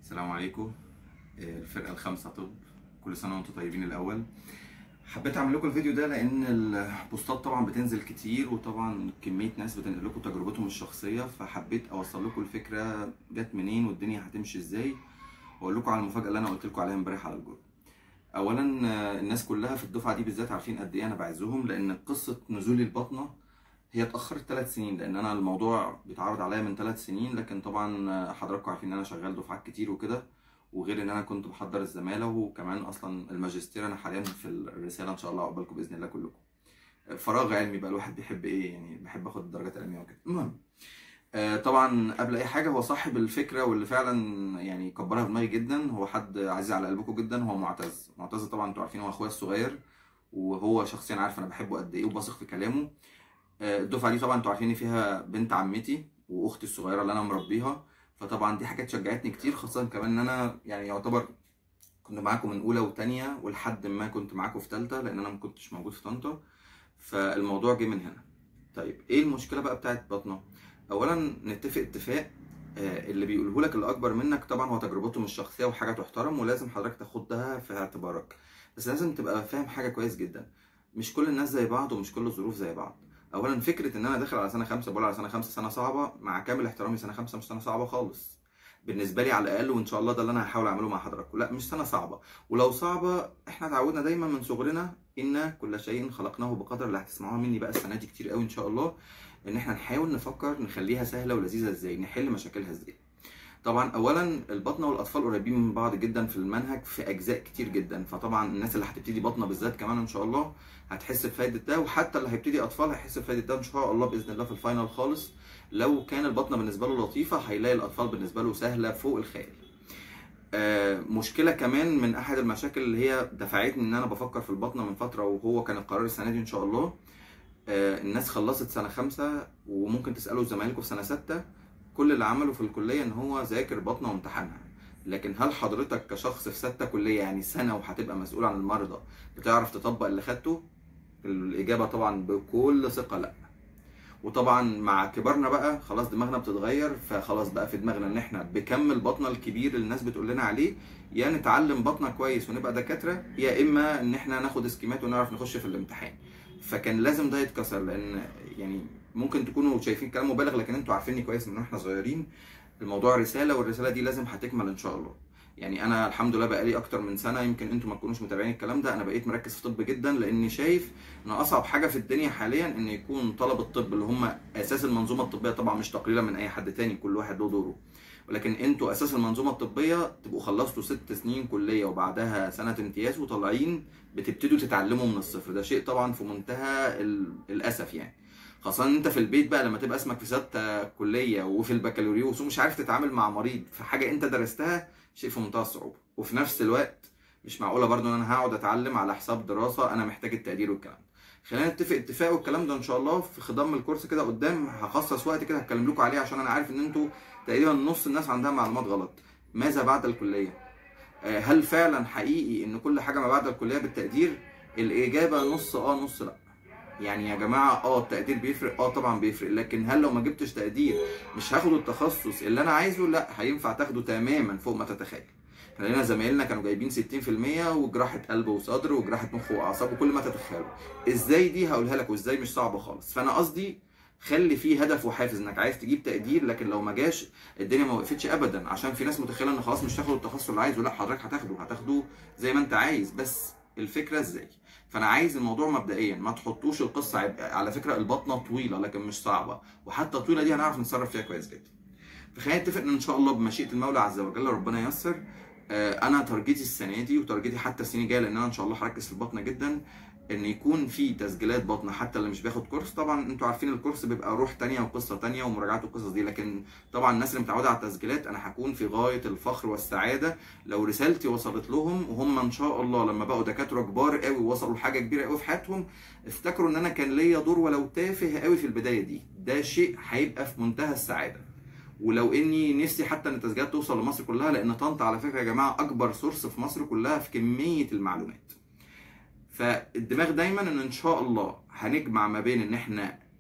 السلام عليكم آه، الفرقة الخامسة طب كل سنة وانتم طيبين الأول حبيت أعمل لكم الفيديو ده لأن البوستات طبعا بتنزل كتير وطبعا كمية ناس بتنقل لكم تجربتهم الشخصية فحبيت أوصل لكم الفكرة جت منين والدنيا هتمشي ازاي وأقول لكم على المفاجأة اللي أنا قلت لكم عليها امبارح على الجروب أولا آه، الناس كلها في الدفعة دي بالذات عارفين قد إيه أنا بعزهم لأن قصة نزولي البطنة هي اتأخرت ثلاث سنين لأن أنا الموضوع بيتعرض عليا من ثلاث سنين لكن طبعا حضراتكم عارفين إن أنا شغال دفعات كتير وكده وغير إن أنا كنت بحضر الزمالة وكمان أصلا الماجستير أنا حاليا في الرسالة إن شاء الله عقبالكم بإذن الله كلكم. فراغ علمي بقى الواحد بيحب إيه يعني بحب آخد الدرجات العلمية وكده. المهم آه، طبعا قبل أي حاجة هو صاحب الفكرة واللي فعلا يعني كبرها في دماغي جدا هو حد عزيز على قلبكم جدا هو معتز. معتز طبعا أنتوا عارفين هو أخويا الصغير وهو شخصيا عارف أنا بحبه قد إيه وبثق في كلامه. آه، الدفعه دي طبعا انتوا عارفين ان فيها بنت عمتي واختي الصغيره اللي انا مربيها فطبعا دي حاجات شجعتني كتير خاصه كمان ان انا يعني يعتبر كنت معاكم من اولى وتانية ولحد ما كنت معاكم في تالتة لان انا ما كنتش موجود في طنطا فالموضوع جه من هنا طيب ايه المشكله بقى بتاعت بطنه اولا نتفق اتفاق آه، اللي بيقوله لك الاكبر منك طبعا هو تجربتهم الشخصيه وحاجه تحترم ولازم حضرتك تاخدها في اعتبارك بس لازم تبقى فاهم حاجه كويس جدا مش كل الناس زي بعض ومش كل الظروف زي بعض اولا فكره ان انا داخل على سنه خمسه بقول على سنه خمسه سنه صعبه مع كامل احترامي سنه خمسه مش سنه صعبه خالص بالنسبه لي على الاقل وان شاء الله ده اللي انا هحاول اعمله مع حضراتكم لا مش سنه صعبه ولو صعبه احنا اتعودنا دايما من صغرنا ان كل شيء خلقناه بقدر اللي هتسمعوها مني بقى السنه دي كتير قوي ان شاء الله ان احنا نحاول نفكر نخليها سهله ولذيذه ازاي نحل مشاكلها ازاي طبعا اولا البطنه والاطفال قريبين من بعض جدا في المنهج في اجزاء كتير جدا فطبعا الناس اللي هتبتدي بطنه بالذات كمان ان شاء الله هتحس بفايده ده وحتى اللي هيبتدي اطفال هيحس بفايده ده ان شاء الله باذن الله في الفاينل خالص لو كان البطنه بالنسبه له لطيفه هيلاقي الاطفال بالنسبه له سهله فوق الخيال آه، مشكله كمان من احد المشاكل اللي هي دفعتني ان انا بفكر في البطنه من فتره وهو كان القرار السنه دي ان شاء الله آه، الناس خلصت سنه خمسة وممكن تسالوا زمايلكم في سنه ستة كل اللي عمله في الكليه ان هو ذاكر بطنه وامتحنها لكن هل حضرتك كشخص في ستة كليه يعني سنه وهتبقى مسؤول عن المرضى بتعرف تطبق اللي خدته الاجابه طبعا بكل ثقه لا وطبعا مع كبرنا بقى خلاص دماغنا بتتغير فخلاص بقى في دماغنا ان احنا بكم البطنه الكبير اللي الناس بتقول لنا عليه يا نتعلم بطنه كويس ونبقى دكاتره يا اما ان احنا ناخد اسكيمات ونعرف نخش في الامتحان فكان لازم ده يتكسر لان يعني ممكن تكونوا شايفين كلام مبالغ لكن انتوا عارفيني كويس من واحنا صغيرين الموضوع رساله والرساله دي لازم هتكمل ان شاء الله يعني انا الحمد لله بقالي اكتر من سنه يمكن انتوا ما تكونوش متابعين الكلام ده انا بقيت مركز في طب جدا لاني شايف ان اصعب حاجه في الدنيا حاليا ان يكون طلبه الطب اللي هم اساس المنظومه الطبيه طبعا مش تقليلا من اي حد تاني كل واحد له دوره ولكن انتوا اساس المنظومه الطبيه تبقوا خلصتوا ست سنين كليه وبعدها سنه امتياز وطالعين بتبتدوا تتعلموا من الصفر ده شيء طبعا في منتهى ال- الاسف يعني خاصة ان انت في البيت بقى لما تبقى اسمك في ستة كلية وفي البكالوريوس ومش عارف تتعامل مع مريض في حاجة انت درستها شيء في منتهى الصعوبة وفي نفس الوقت مش معقولة برضو ان انا هقعد اتعلم على حساب دراسة انا محتاج التقدير والكلام ده خلينا نتفق اتفاق والكلام ده ان شاء الله في خضم الكورس كده قدام هخصص وقت كده هتكلم لكم عليه عشان انا عارف ان انتوا تقريبا نص الناس عندها معلومات غلط ماذا بعد الكلية آه، هل فعلا حقيقي ان كل حاجة ما بعد الكلية بالتقدير الاجابة نص اه نص لا يعني يا جماعه اه التقدير بيفرق اه طبعا بيفرق لكن هل لو ما جبتش تقدير مش هاخد التخصص اللي انا عايزه لا هينفع تاخده تماما فوق ما تتخيل احنا لقينا زمايلنا كانوا جايبين 60% وجراحه قلب وصدر وجراحه مخ واعصاب وكل ما تتخيلوا ازاي دي هقولها لك وازاي مش صعبه خالص فانا قصدي خلي فيه هدف وحافز انك عايز تجيب تقدير لكن لو ما جاش الدنيا ما وقفتش ابدا عشان في ناس متخيله ان خلاص مش هاخد التخصص اللي عايزه لا حضرتك هتاخده هتاخده زي ما انت عايز بس الفكره ازاي فانا عايز الموضوع مبدئيا ما تحطوش القصه عبء على فكره البطنه طويله لكن مش صعبه وحتى الطويله دي هنعرف نتصرف فيها كويس جدا فخلينا نتفق ان ان شاء الله بمشيئه المولى عز وجل ربنا ييسر آه، انا تارجتي السنه دي وتارجتي حتى السنه الجايه لان انا ان شاء الله هركز في البطنه جدا ان يكون في تسجيلات بطنه حتى اللي مش بياخد كورس طبعا انتوا عارفين الكورس بيبقى روح تانية وقصه تانية ومراجعات القصص دي لكن طبعا الناس اللي متعوده على التسجيلات انا هكون في غايه الفخر والسعاده لو رسالتي وصلت لهم وهم ان شاء الله لما بقوا دكاتره كبار قوي ووصلوا لحاجه كبيره قوي في حياتهم افتكروا ان انا كان ليا دور ولو تافه قوي في البدايه دي ده شيء هيبقى في منتهى السعاده ولو اني نفسي حتى ان التسجيلات توصل لمصر كلها لان طنطا على فكره يا جماعه اكبر سورس في مصر كلها في كميه المعلومات فالدماغ دايما ان ان شاء الله هنجمع ما بين ان احنا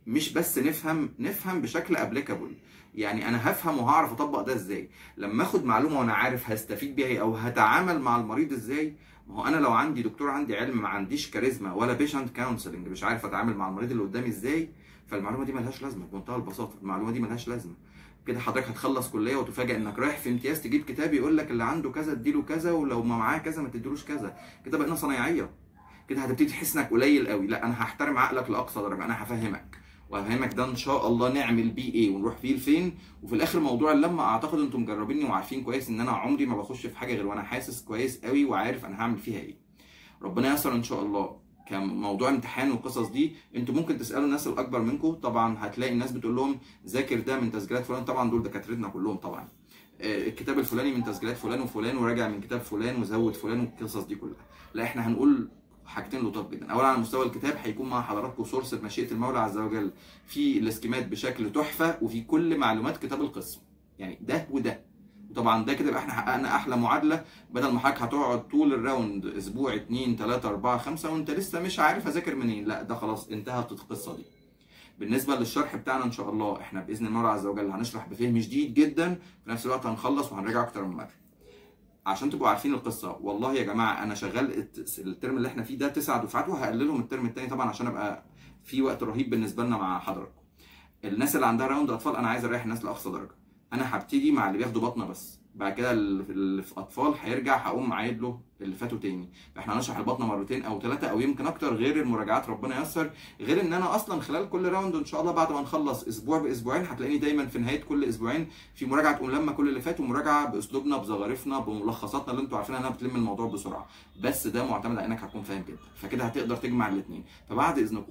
مش بس نفهم نفهم بشكل ابليكابل يعني انا هفهم وهعرف اطبق ده ازاي لما اخد معلومه وانا عارف هستفيد بيها ايه او هتعامل مع المريض ازاي ما هو انا لو عندي دكتور عندي علم ما عنديش كاريزما ولا بيشنت كونسلنج مش عارف اتعامل مع المريض اللي قدامي ازاي فالمعلومه دي ملهاش لازمه بمنتهى البساطه المعلومه دي ملهاش لازمه كده حضرتك هتخلص كليه وتفاجئ انك رايح في امتياز تجيب كتاب يقول لك اللي عنده كذا اديله كذا ولو ما معاه كذا ما تديلوش كذا كده بقينا صنايعيه كده هتبتدي تحس انك قليل قوي لا انا هحترم عقلك لاقصى درجه انا هفهمك وهفهمك ده ان شاء الله نعمل بيه ايه ونروح بيه لفين وفي الاخر موضوع اللمه اعتقد انتم مجربيني وعارفين كويس ان انا عمري ما بخش في حاجه غير وانا حاسس كويس قوي وعارف انا هعمل فيها ايه ربنا ييسر ان شاء الله كموضوع امتحان والقصص دي انتوا ممكن تسالوا الناس الاكبر منكم طبعا هتلاقي الناس بتقول لهم ذاكر ده من تسجيلات فلان طبعا دول دكاترتنا كلهم طبعا آه، الكتاب الفلاني من تسجيلات فلان وفلان وراجع من كتاب فلان وزود فلان والقصص دي كلها لا احنا هنقول حاجتين لطاف جدا اولا على مستوى الكتاب هيكون مع حضراتكم سورس بمشيئه المولى عز وجل في الاسكيمات بشكل تحفه وفي كل معلومات كتاب القسم يعني ده وده وطبعا ده كده يبقى احنا حققنا احلى معادله بدل ما حضرتك هتقعد طول الراوند اسبوع اتنين تلاته اربعه خمسه وانت لسه مش عارف اذاكر منين لا ده خلاص انتهت القصه دي بالنسبه للشرح بتاعنا ان شاء الله احنا باذن الله عز وجل هنشرح بفهم شديد جدا في نفس الوقت هنخلص وهنراجع اكتر من مره عشان تبقوا عارفين القصه والله يا جماعه انا شغال الت- الترم اللي احنا فيه ده تسع دفعات وهقللهم الترم الثاني طبعا عشان ابقى في وقت رهيب بالنسبه لنا مع حضراتكم الناس اللي عندها راوند اطفال انا عايز اريح الناس لاقصى درجه انا هبتدي مع اللي بياخدوا بطنه بس بعد كده اللي في اطفال هيرجع هقوم عايد له اللي فاتوا تاني فاحنا هنشرح البطنه مرتين او ثلاثه او يمكن اكتر غير المراجعات ربنا ييسر غير ان انا اصلا خلال كل راوند ان شاء الله بعد ما نخلص اسبوع باسبوعين هتلاقيني دايما في نهايه كل اسبوعين في مراجعه تقوم لما كل اللي فات ومراجعه باسلوبنا بزغارفنا بملخصاتنا اللي انتوا عارفينها انها بتلم الموضوع بسرعه بس ده معتمد على انك هتكون فاهم جدا فكده هتقدر تجمع الاثنين فبعد اذنكم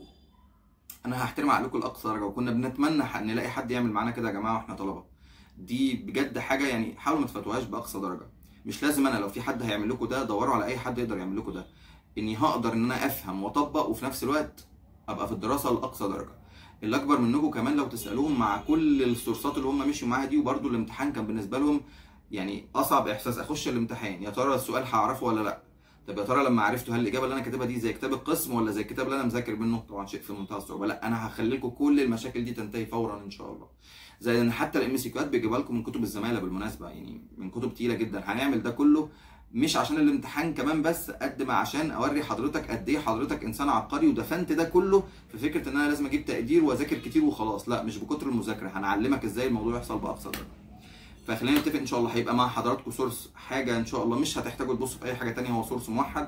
انا هحترم عقلكم لاقصى درجه وكنا بنتمنى ح- نلاقي حد يعمل معانا كده يا جماعه واحنا طلبه دي بجد حاجه يعني حاولوا ما تفاتوهاش باقصى درجه مش لازم انا لو في حد هيعمل لكم ده دوروا على اي حد يقدر يعمل لكم ده اني هقدر ان انا افهم واطبق وفي نفس الوقت ابقى في الدراسه لاقصى درجه اللي اكبر منكم كمان لو تسالوهم مع كل السورسات اللي هم مشوا معاها دي وبرده الامتحان كان بالنسبه لهم يعني اصعب احساس اخش الامتحان يا ترى السؤال هعرفه ولا لا طب يا ترى لما عرفته هل الاجابه اللي انا كاتبها دي زي كتاب القسم ولا زي الكتاب اللي انا مذاكر منه طبعا شيء في منتهى الصعوبه لا انا هخلي لكم كل المشاكل دي تنتهي فورا ان شاء الله زي ان حتى الام سي كيوات بيجيبها لكم من كتب الزماله بالمناسبه يعني من كتب تقيله جدا هنعمل ده كله مش عشان الامتحان كمان بس قد ما عشان اوري حضرتك قد ايه حضرتك انسان عبقري ودفنت ده كله في فكره ان انا لازم اجيب تقدير واذاكر كتير وخلاص لا مش بكتر المذاكره هنعلمك ازاي الموضوع يحصل باقصى درجه فخلينا نتفق ان شاء الله هيبقى مع حضراتكم سورس حاجه ان شاء الله مش هتحتاجوا تبصوا في اي حاجه تانية هو سورس موحد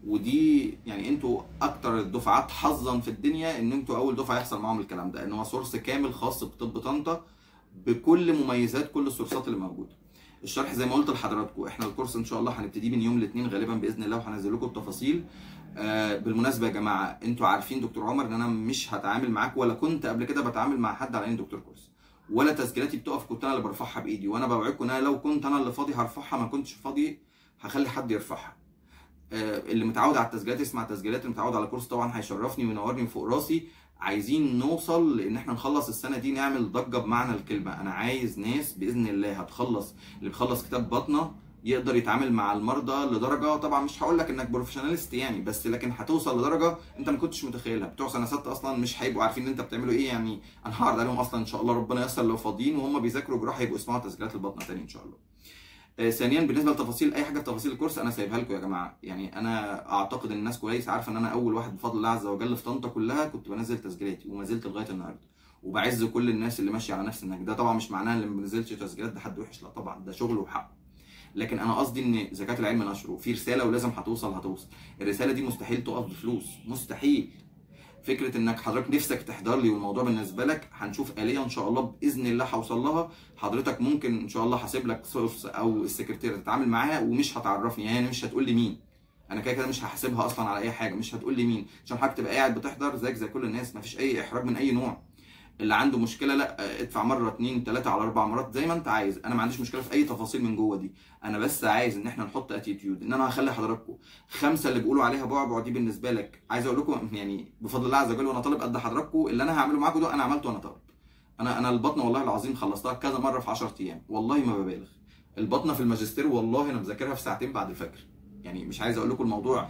ودي يعني انتوا اكتر الدفعات حظا في الدنيا ان انتوا اول دفعه يحصل معاهم الكلام ده ان هو سورس كامل خاص بطب طنطا بكل مميزات كل السورسات اللي موجوده الشرح زي ما قلت لحضراتكم احنا الكورس ان شاء الله هنبتدي من يوم الاثنين غالبا باذن الله وهنزل لكم التفاصيل آه بالمناسبه يا جماعه انتوا عارفين دكتور عمر ان انا مش هتعامل معاك ولا كنت قبل كده بتعامل مع حد على اني دكتور كورس ولا تسجيلاتي بتقف كنت انا اللي برفعها بايدي وانا بوعدكم ان انا لو كنت انا اللي فاضي هرفعها ما كنتش فاضي هخلي حد يرفعها آه، اللي متعود على التسجيلات يسمع التسجيلات اللي متعود على الكورس طبعا هيشرفني وينورني فوق راسي عايزين نوصل لان احنا نخلص السنه دي نعمل ضجه بمعنى الكلمه انا عايز ناس باذن الله هتخلص اللي بيخلص كتاب بطنه يقدر يتعامل مع المرضى لدرجه طبعا مش هقول لك انك بروفيشناليست يعني بس لكن هتوصل لدرجه انت ما كنتش متخيلها بتوع سنه سته اصلا مش هيبقوا عارفين ان انت بتعملوا ايه يعني انا هعرض عليهم اصلا ان شاء الله ربنا ييسر لو فاضيين وهم بيذاكروا جراحه يبقوا يسمعوا تسجيلات البطنه تاني ان شاء الله آه، ثانيا بالنسبه لتفاصيل اي حاجه في تفاصيل الكورس انا سايبها لكم يا جماعه يعني انا اعتقد ان الناس كويس عارفه ان انا اول واحد بفضل الله عز وجل في طنطا كلها كنت بنزل تسجيلاتي وما زلت لغايه النهارده وبعز كل الناس اللي ماشيه على نفس النهج ده طبعا مش معناه ان اللي ما بينزلش تسجيلات ده حد وحش لا طبعا ده شغله وحقه لكن انا قصدي ان زكاه العلم نشره في رساله ولازم هتوصل هتوصل الرساله دي مستحيل تقف بفلوس مستحيل فكره انك حضرتك نفسك تحضر لي والموضوع بالنسبه لك هنشوف اليه ان شاء الله باذن الله هوصل لها حضرتك ممكن ان شاء الله هسيب لك سورس او السكرتيره تتعامل معاها ومش هتعرفني يعني مش هتقول لي مين انا كده كده مش هحاسبها اصلا على اي حاجه مش هتقول لي مين عشان حضرتك تبقى قاعد بتحضر زيك زي كل الناس مفيش اي احراج من اي نوع اللي عنده مشكله لا ادفع مره اتنين تلاته على اربع مرات زي ما انت عايز انا ما عنديش مشكله في اي تفاصيل من جوه دي انا بس عايز ان احنا نحط اتيتيود ان انا هخلي حضراتكم خمسه اللي بيقولوا عليها بعبع دي بالنسبه لك عايز اقول لكم يعني بفضل الله عز وجل وانا طالب قد حضراتكم اللي انا هعمله معاكم ده انا عملته وانا طالب انا انا البطنه والله العظيم خلصتها كذا مره في 10 ايام والله ما ببالغ البطنه في الماجستير والله انا مذاكرها في ساعتين بعد الفجر يعني مش عايز اقول لكم الموضوع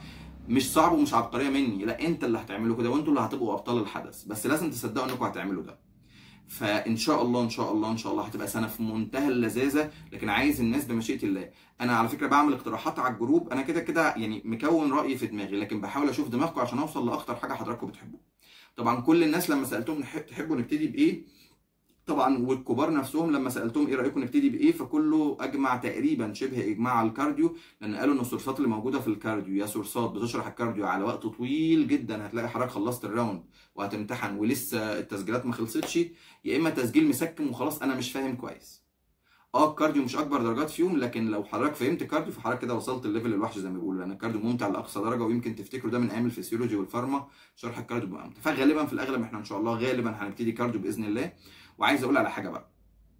مش صعب ومش عبقريه مني لا انت اللي هتعمله كده وانتوا اللي هتبقوا ابطال الحدث بس لازم تصدقوا انكم هتعملوا ده فان شاء الله ان شاء الله ان شاء الله هتبقى سنه في منتهى اللذاذه لكن عايز الناس بمشيئه الله انا على فكره بعمل اقتراحات على الجروب انا كده كده يعني مكون رايي في دماغي لكن بحاول اشوف دماغكم عشان اوصل لاخطر حاجه حضراتكم بتحبوها طبعا كل الناس لما سالتهم نح- تحبوا نبتدي بايه طبعا والكبار نفسهم لما سالتهم ايه رايكم نبتدي بايه فكله اجمع تقريبا شبه اجماع على الكارديو لان قالوا ان السورسات اللي موجوده في الكارديو يا سورسات بتشرح الكارديو على وقت طويل جدا هتلاقي حضرتك خلصت الراوند وهتمتحن ولسه التسجيلات ما خلصتش يا اما تسجيل مسكم وخلاص انا مش فاهم كويس اه الكارديو مش اكبر درجات فيهم لكن لو حضرتك فهمت كارديو فحضرتك كده وصلت الليفل الوحش زي ما بيقولوا لان الكارديو ممتع لاقصى درجه ويمكن تفتكروا ده من ايام الفسيولوجي والفارما شرح الكارديو بيبقى ممتع فغالبا في الاغلب احنا ان شاء الله غالبا هنبتدي كارديو باذن الله وعايز اقول على حاجه بقى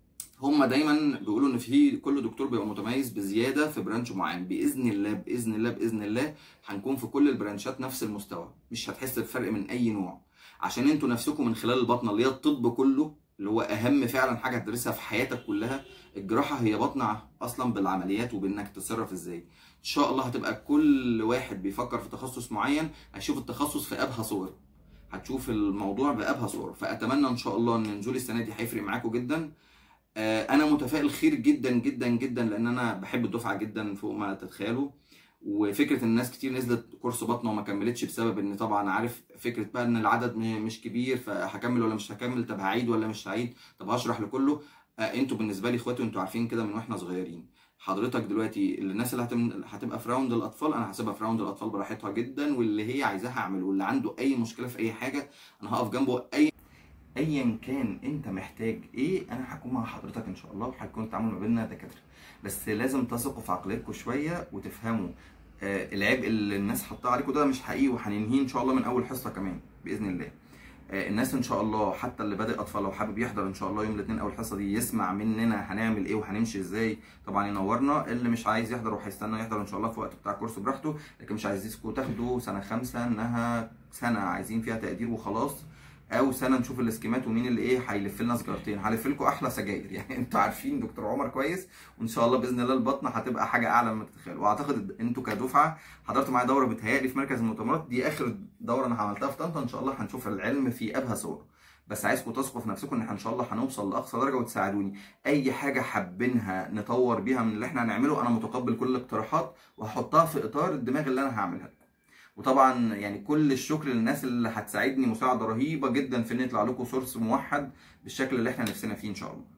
هم دايما بيقولوا ان في كل دكتور بيبقى متميز بزياده في برانش معين باذن الله باذن الله باذن الله هنكون في كل البرانشات نفس المستوى مش هتحس بفرق من اي نوع عشان انتوا نفسكم من خلال البطنه اللي هي الطب كله اللي هو اهم فعلا حاجه هتدرسها في حياتك كلها الجراحه هي بطنه اصلا بالعمليات وبانك تتصرف ازاي ان شاء الله هتبقى كل واحد بيفكر في تخصص معين هيشوف التخصص في ابهى صور هتشوف الموضوع بابهى صور فاتمنى ان شاء الله ان نزول السنه دي هيفرق معاكم جدا آه، انا متفائل خير جدا جدا جدا لان انا بحب الدفعه جدا فوق ما تتخيلوا وفكره ان الناس كتير نزلت كورس بطنه وما كملتش بسبب ان طبعا عارف فكره بقى ان العدد م- مش كبير فهكمل ولا مش هكمل طب هعيد ولا مش هعيد طب هشرح لكله آه، انتوا بالنسبه لي اخواتي انتوا عارفين كده من واحنا صغيرين حضرتك دلوقتي الناس اللي هتم... هتبقى في راوند الاطفال انا هسيبها في راوند الاطفال براحتها جدا واللي هي عايزاها اعمله واللي عنده اي مشكله في اي حاجه انا هقف جنبه اي ايا كان انت محتاج ايه انا هكون مع حضرتك ان شاء الله وهيكون التعامل ما بيننا دكاتره بس لازم تثقوا في عقليتكم شويه وتفهموا آه العبء اللي الناس حطاه عليكم ده مش حقيقي وهننهيه ان شاء الله من اول حصه كمان باذن الله آه الناس ان شاء الله حتى اللي بادئ اطفال لو حابب يحضر ان شاء الله يوم الاثنين اول حصه دي يسمع مننا هنعمل ايه وهنمشي ازاي طبعا ينورنا اللي مش عايز يحضر وهيستنى يحضر ان شاء الله في وقت بتاع الكورس براحته لكن مش عايزينكم تاخدوا سنه خمسه انها سنه عايزين فيها تقدير وخلاص او سنه نشوف الاسكيمات ومين اللي ايه هيلف لنا سجارتين هلف لكم احلى سجاير يعني انتوا عارفين دكتور عمر كويس وان شاء الله باذن الله البطنه هتبقى حاجه اعلى مما تتخيلوا واعتقد انتوا كدفعه حضرتوا معايا دوره بتهيألي في مركز المؤتمرات دي اخر دوره انا عملتها في طنطا ان شاء الله هنشوف العلم في ابهى صوره بس عايزكم تثقوا في نفسكم ان احنا ان شاء الله هنوصل لاقصى درجه وتساعدوني اي حاجه حابينها نطور بيها من اللي احنا هنعمله انا متقبل كل الاقتراحات وهحطها في اطار الدماغ اللي انا هعملها لكم وطبعا يعني كل الشكر للناس اللي هتساعدني مساعده رهيبه جدا في ان يطلع لكم سورس موحد بالشكل اللي احنا نفسنا فيه ان شاء الله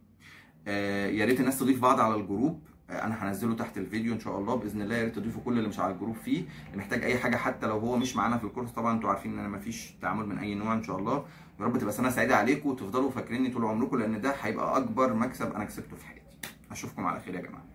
آه يا ريت الناس تضيف بعض على الجروب آه انا هنزله تحت الفيديو ان شاء الله باذن الله يا ريت تضيفوا كل اللي مش على الجروب فيه اللي محتاج اي حاجه حتى لو هو مش معانا في الكورس طبعا انتوا عارفين ان انا مفيش تعامل من اي نوع ان شاء الله يا رب تبقى سنه سعيده عليكم وتفضلوا فاكريني طول عمركم لان ده هيبقى اكبر مكسب انا كسبته في حياتي اشوفكم على خير يا جماعه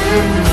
السلامه